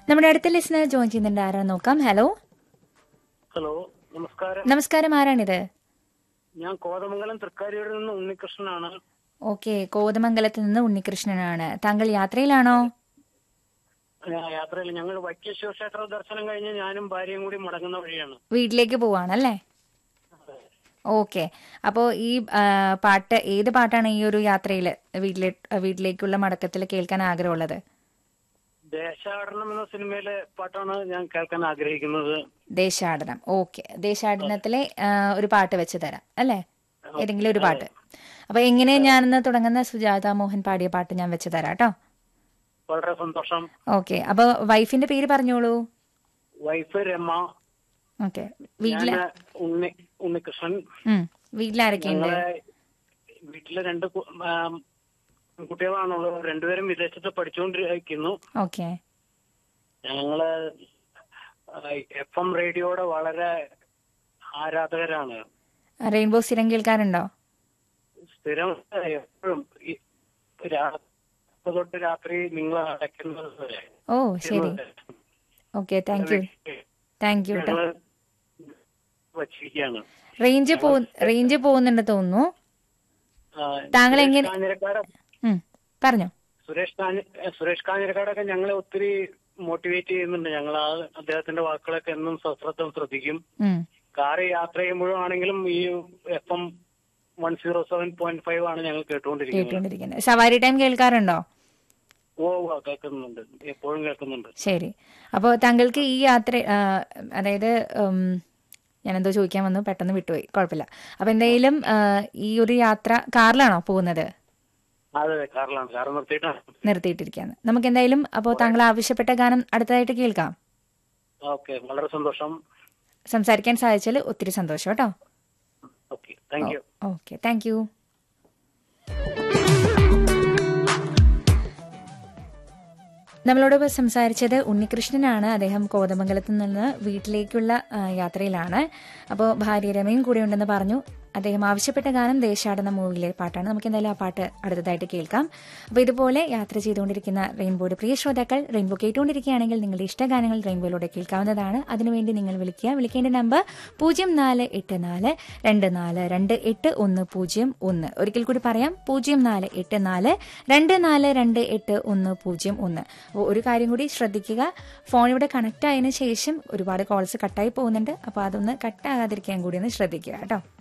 നമ്മുടെ അടുത്ത listener join ചെയ്യുന്നുണ്ട് ആരാന്ന് നോക്കാം ഹലോ ഹലോ നമസ്കാരം നമസ്കാരം ആരാണിത് ഞാൻ കോതമംഗലം തൃക്കാരിയുടെ നിന്ന് ഉണ്ണികൃഷ്ണനാണ് ഓക്കെ കോതമംഗലത്ത് നിന്ന് ഉണ്ണികൃഷ്ണനാണ് താങ്കൾ യാത്രയിലാണോ ഞാൻ യാത്രയിൽ ഞങ്ങൾ വൈക്യേശ്വര ക്ഷേത്ര ദർശനം കഴിഞ്ഞ് ഞാനും ഭാര്യയും കൂടി മടങ്ങുന്ന വഴിയാണ് വീട്ടിലേക്ക് പോവാണല്ലേ ഓക്കെ അപ്പോൾ ഈ ആ, പാട്ട് ഏത് പാട്ടാണ് ഈ ഒരു യാത്രയിൽ വീട്ടിലെ വീട്ടിലേക്കുള്ള മടക്കത്തിൽ കേൾക്കാൻ ആഗ്രഹമുള്ളത് ദേശാടനം എന്ന സിനിമയിലെ പാട്ടാണ് ഞാൻ കേൾക്കാൻ ആഗ്രഹിക്കുന്നത് ദേശാടനം ഓക്കെ ദേശാടനത്തിലെ ആ, ഒരു പാട്ട് വെച്ച് തരാം അല്ലേ ഏതെങ്കിലും ഒരു പാട്ട് അപ്പൊ എങ്ങനെ ഞാനെന്ന് തുടങ്ങുന്ന സുജാത മോഹൻ പാടിയ പാട്ട് ഞാൻ വെച്ച് തരാം കേട്ടോ വളരെ സന്തോഷം ഓക്കെ അപ്പൊ വൈഫിന്റെ പേര് പറഞ്ഞോളൂ വൈഫ് രമ ഓക്കെ വീട്ടിലെ ഞാൻ ഉണ്ണി ഉണ്ണികൃഷ്ണൻ ഉം. വീട്ടിലാരൊക്കെയുണ്ട് ഞങ്ങളെ വീട്ടിലെ രണ്ട് കു- ആം, കുട്ടികളാണുള്ളത് രണ്ടുപേരും വിദേശത്ത് പഠിച്ചുകൊണ്ടിരിക്കുന്നു ഓക്കെ ഞങ്ങള് എഫ് എം റേഡിയോയുടെ വളരെ ആരാധകരാണ് റെയിൻബോ സ്ഥിരം കേൾക്കാറുണ്ടോ സ്ഥിരം എപ്പോഴും ഈ രാ- തൊട്ട് രാത്രി നിങ്ങൾ അടയ്ക്കുന്നത് വരെ ഓ ശരി okay thank you thank you കേട്ടോ ഞങ്ങള് വച്ചിരിക്കുകയാണ് റേഞ്ച് പോ റേഞ്ച് പോകുന്നുണ്ട് തോന്നുന്നു ആ, താങ്കൾ സുരേഷ് എങ്ങനെ- കാഞ്ഞിരക്കാട് ഉം. പറഞ്ഞോ സുരേഷ് കാഞ്ഞ സുരേഷ് കാഞ്ഞിരക്കാടൊക്കെ ഞങ്ങളെ ഒത്തിരി മോട്ടിവേറ്റ് ചെയ്യുന്നുണ്ട് ഞങ്ങൾ ആ അദ്ദേഹത്തിന്റെ വാക്കുകളൊക്കെ എന്നും സശ്രദ്ധം ശ്രദ്ധിക്കും ഉം. കാറ് യാത്ര ചെയ്യുമ്പോഴും ആണെങ്കിലും ഈ F M one zero seven point five ആണ് ഞങ്ങൾ കേട്ടുകൊണ്ടിരിക്കുന്നത് കേട്ടുകൊണ്ടിരിക്കുന്നത് സവാരി ടൈം കേൾക്കാറുണ്ടോ ഓ ഓ, കേൾക്കുന്നുണ്ട് എപ്പോഴും കേൾക്കുന്നുണ്ട് ശരി അപ്പോൾ താങ്കൾക്ക് ഈ യാത്ര ആ, അതായത് ഉം, ഞാനെന്തോ ചോദിക്കാൻ വന്നു പെട്ടെന്ന് വിട്ടുപോയി കുഴപ്പമില്ല അപ്പൊ എന്തായാലും ആ, ഈ ഒരു യാത്ര കാറിലാണോ പോകുന്നത് അതെ കാറിലാണ് കാർ നിർത്തിയിട്ടാണ് നിർത്തിയിട്ടിരിക്കുകയാണ് നമുക്ക് എന്തായാലും അപ്പോൾ താങ്കൾ ആവശ്യപ്പെട്ട ഗാനം അടുത്തതായിട്ട് കേൾക്കാം ഓക്കെ വളരെ സന്തോഷം സംസാരിക്കാൻ സാധിച്ചാൽ ഒത്തിരി സന്തോഷം കേട്ടോ okay thank you okay thank you നമ്മളോട് സംസാരിച്ചത് ഉണ്ണികൃഷ്ണനാണ് അദ്ദേഹം കോതമംഗലത്ത് നിന്ന് വീട്ടിലേക്കുള്ള ആ, യാത്രയിലാണ് അപ്പോൾ ഭാര്യ രമയും കൂടെ ഉണ്ടെന്ന് പറഞ്ഞു അദ്ദേഹം ആവശ്യപ്പെട്ട ഗാനം ദേശാടന മൂവിയിലെ പാട്ടാണ് നമുക്ക് എന്തായാലും ആ പാട്ട് അടുത്തതായിട്ട് കേൾക്കാം അപ്പോൾ ഇതുപോലെ യാത്ര ചെയ്തുകൊണ്ടിരിക്കുന്ന റെയിൻബോയുടെ പ്രിയ ശ്രോതാക്കൾ റെയിൻബോ കേട്ടുകൊണ്ടിരിക്കുകയാണെങ്കിൽ നിങ്ങളുടെ ഇഷ്ടഗാനങ്ങൾ റെയിൻബോയിലൂടെ കേൾക്കാവുന്നതാണ് അതിനുവേണ്ടി നിങ്ങൾ വിളിക്കുക വിളിക്കേണ്ട നമ്പർ പൂജ്യം നാല് എട്ട് നാല് രണ്ട് നാല് രണ്ട് എട്ട് ഒന്ന് പൂജ്യം ഒന്ന് ഒരിക്കൽ കൂടി പറയാം പൂജ്യം നാല് എട്ട് നാല് രണ്ട് നാല് രണ്ട് എട്ട് ഒന്ന് പൂജ്യം ഒന്ന് അപ്പോൾ ഒരു കാര്യം കൂടി ശ്രദ്ധിക്കുക ഫോൺ ഇവിടെ കണക്ട് ആയതിനു ശേഷം ഒരുപാട് കോൾസ് കട്ടായി പോകുന്നുണ്ട് അപ്പോൾ അതൊന്ന് കട്ടാകാതിരിക്കാൻ കൂടി ഒന്ന് ശ്രദ്ധിക്കുക കേട്ടോ